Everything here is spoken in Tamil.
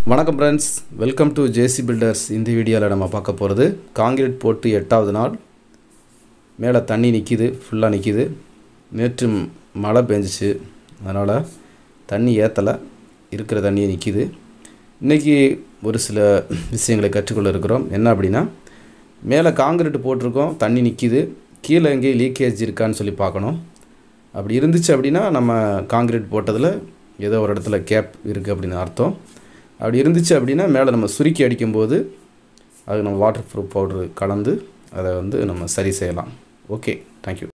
வணக்கம் friends welcome to JC builders இந்த வீடியோவில் நம்ம பார்க்க போகிறது காங்கிரீட் போட்டு எட்டாவது நாள் மேலே தண்ணி நிற்கிது ஃபுல்லாக நிற்கிது நேற்று மழை பெஞ்சிச்சு அதனால் தண்ணி ஏற்றலை இருக்கிற தண்ணியே நிற்கிது இன்றைக்கி ஒரு சில விஷயங்களை கற்றுக்கொள்ள இருக்கிறோம் என்ன அப்படின்னா மேலே காங்கிரீட் போட்டிருக்கோம் தண்ணி நிற்கிது கீழே எங்கேயும் லீக்கேஜ் இருக்கான்னு சொல்லி பார்க்கணும் அப்படி இருந்துச்சு அப்படின்னா நம்ம காங்கிரீட் போட்டதில் ஏதோ ஒரு இடத்துல கேப் இருக்குது அப்படின்னு அர்த்தம் அப்படி இருந்துச்சு அப்படின்னா மேலே நம்ம சுருக்கி அடிக்கும்போது அது நம்ம வாட்டர் ப்ரூஃப் பவுட்ரு கலந்து அதை வந்து நம்ம சரி செய்யலாம் ஓகே தேங்க்யூ